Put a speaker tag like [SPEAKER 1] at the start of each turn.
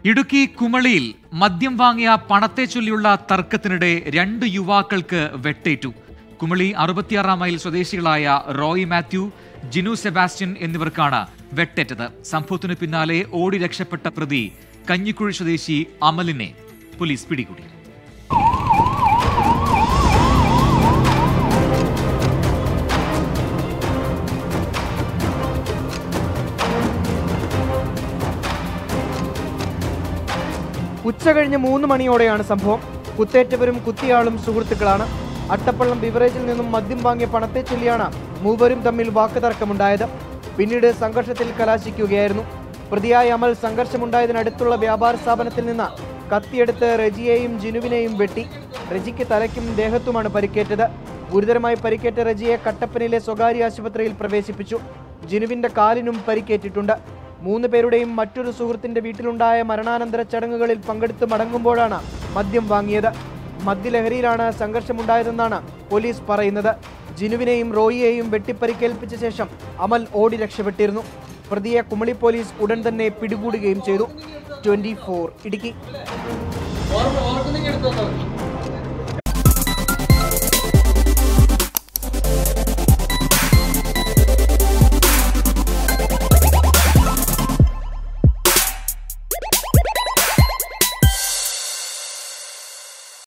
[SPEAKER 1] ഇടുക്കി കുമളിയിൽ മദ്യം വാങ്ങിയ പണത്തെ ചൊല്ലിയുള്ള തർക്കത്തിനിടെ രണ്ട് യുവാക്കൾക്ക് വെട്ടേറ്റു കുമളി അറുപത്തിയാറാം മൈൽ സ്വദേശികളായ റോയ് മാത്യു ജിനു സെബാസ്റ്റ്യൻ എന്നിവർക്കാണ് വെട്ടേറ്റത് സംഭവത്തിനു പിന്നാലെ ഓടി രക്ഷപ്പെട്ട പ്രതി കഞ്ഞിക്കുഴി സ്വദേശി അമലിനെ പോലീസ് പിടികൂടി
[SPEAKER 2] ഉച്ചകഴിഞ്ഞ് മൂന്ന് മണിയോടെയാണ് സംഭവം കുത്തേറ്റവരും കുത്തിയാളും സുഹൃത്തുക്കളാണ് അട്ടപ്പള്ളം ബിവറേജിൽ നിന്നും മദ്യം വാങ്ങിയ പണത്തെ ചൊല്ലിയാണ് മൂവരും തമ്മിൽ വാക്കുതർക്കമുണ്ടായത് പിന്നീട് സംഘർഷത്തിൽ കലാശിക്കുകയായിരുന്നു പ്രതിയായ അമൽ സംഘർഷമുണ്ടായതിനടുത്തുള്ള വ്യാപാര സ്ഥാപനത്തിൽ നിന്ന് കത്തിയെടുത്ത് റെജിയെയും ജിനുവിനെയും വെട്ടി റെജിക്ക് തലയ്ക്കും ദേഹത്തുമാണ് പരിക്കേറ്റത് ഗുരുതരമായി പരിക്കേറ്റ റെജിയെ കട്ടപ്പനയിലെ സ്വകാര്യ ആശുപത്രിയിൽ പ്രവേശിപ്പിച്ചു ജിനുവിന്റെ കാലിനും പരിക്കേറ്റിട്ടുണ്ട് മൂന്ന് പേരുടെയും മറ്റൊരു സുഹൃത്തിന്റെ വീട്ടിലുണ്ടായ മരണാനന്തര ചടങ്ങുകളിൽ പങ്കെടുത്ത് മടങ്ങുമ്പോഴാണ് മദ്യം വാങ്ങിയത് മദ്യലഹരിയിലാണ് സംഘർഷമുണ്ടായതെന്നാണ് പോലീസ് പറയുന്നത് ജിനുവിനെയും റോയിയെയും വെട്ടിപ്പരിക്കേൽപ്പിച്ച ശേഷം അമൽ ഓടി രക്ഷപ്പെട്ടിരുന്നു പ്രതിയെ കുമളി പോലീസ് ഉടൻ തന്നെ പിടികൂടുകയും ചെയ്തു ട്വന്റി ഇടുക്കി